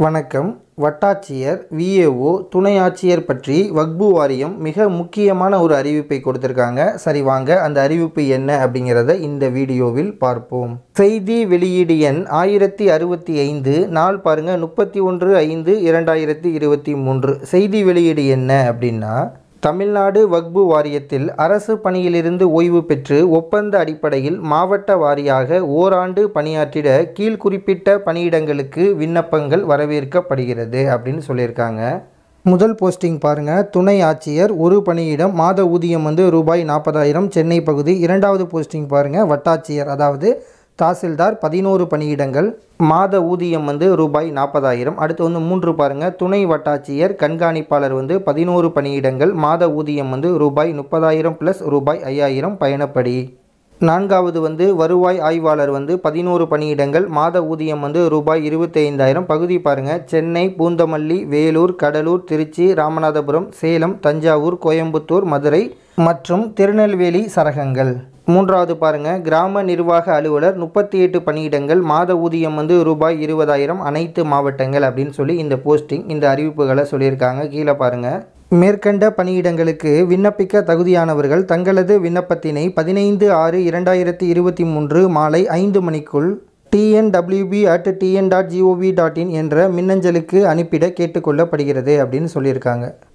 வணக்கம் வட்டாட்சியர் விஏஓ துணை ஆட்சியர் பற்றி வக்பு வாரியம் மிக முக்கியமான ஒரு அறிவிப்பை கொடுத்திருக்காங்க சரி வாங்க அந்த அறிவிப்பு என்ன அப்படிங்கிறத இந்த வீடியோவில் பார்ப்போம் செய்தி வெளியீடு எண் ஆயிரத்தி அறுபத்தி ஐந்து நாள் பாருங்க முப்பத்தி ஒன்று ஐந்து இரண்டாயிரத்தி இருபத்தி மூன்று செய்தி வெளியீடு என்ன அப்படின்னா தமிழ்நாடு வக்பு வாரியத்தில் அரசு பணியிலிருந்து ஓய்வு பெற்று ஒப்பந்த அடிப்படையில் மாவட்ட வாரியாக ஓராண்டு பணியாற்றிட கீழ் குறிப்பிட்ட பணியிடங்களுக்கு விண்ணப்பங்கள் வரவேற்கப்படுகிறது அப்படின்னு சொல்லியிருக்காங்க முதல் போஸ்டிங் பாருங்க துணை ஆட்சியர் ஒரு பணியிடம் மாத ஊதியம் வந்து ரூபாய் நாற்பதாயிரம் சென்னை பகுதி இரண்டாவது போஸ்டிங் பாருங்க வட்டாட்சியர் அதாவது தாசில்தார் பதினோரு பணியிடங்கள் மாத ஊதியம் வந்து ரூபாய் நாற்பதாயிரம் அடுத்து வந்து மூன்று பாருங்க துணை வட்டாட்சியர் கண்காணிப்பாளர் வந்து பதினோரு பணியிடங்கள் மாத ஊதியம் வந்து ரூபாய் முப்பதாயிரம் ப்ளஸ் ரூபாய் ஐயாயிரம் பயணப்படி நான்காவது வந்து வருவாய் ஆய்வாளர் வந்து பதினோரு பணியிடங்கள் மாத ஊதியம் வந்து ரூபாய் இருபத்தைந்தாயிரம் பகுதி பாருங்க சென்னை பூந்தமல்லி வேலூர் கடலூர் திருச்சி ராமநாதபுரம் சேலம் தஞ்சாவூர் கோயம்புத்தூர் மதுரை மற்றும் திருநெல்வேலி சரகங்கள் மூன்றாவது பாருங்க கிராம நிர்வாக அலுவலர் முப்பத்தி எட்டு பணியிடங்கள் மாத ஊதியம் வந்து ரூபாய் இருபதாயிரம் அனைத்து மாவட்டங்கள் அப்படின்னு சொல்லி இந்த போஸ்டிங் இந்த அறிவிப்புகளை சொல்லியிருக்காங்க கீழே பாருங்க மேற்கண்ட பணியிடங்களுக்கு விண்ணப்பிக்க தகுதியானவர்கள் தங்களது விண்ணப்பத்தினை பதினைந்து ஆறு இரண்டாயிரத்தி இருபத்தி மூன்று மாலை ஐந்து மணிக்குள் TNWB at TN dot GOV dot in என்ற மின்னஞ்சலுக்கு அனுப்பிட கேட்டுக்கொள்ளப்படுகிறது அப்படின்னு சொல்லியிருக்காங்க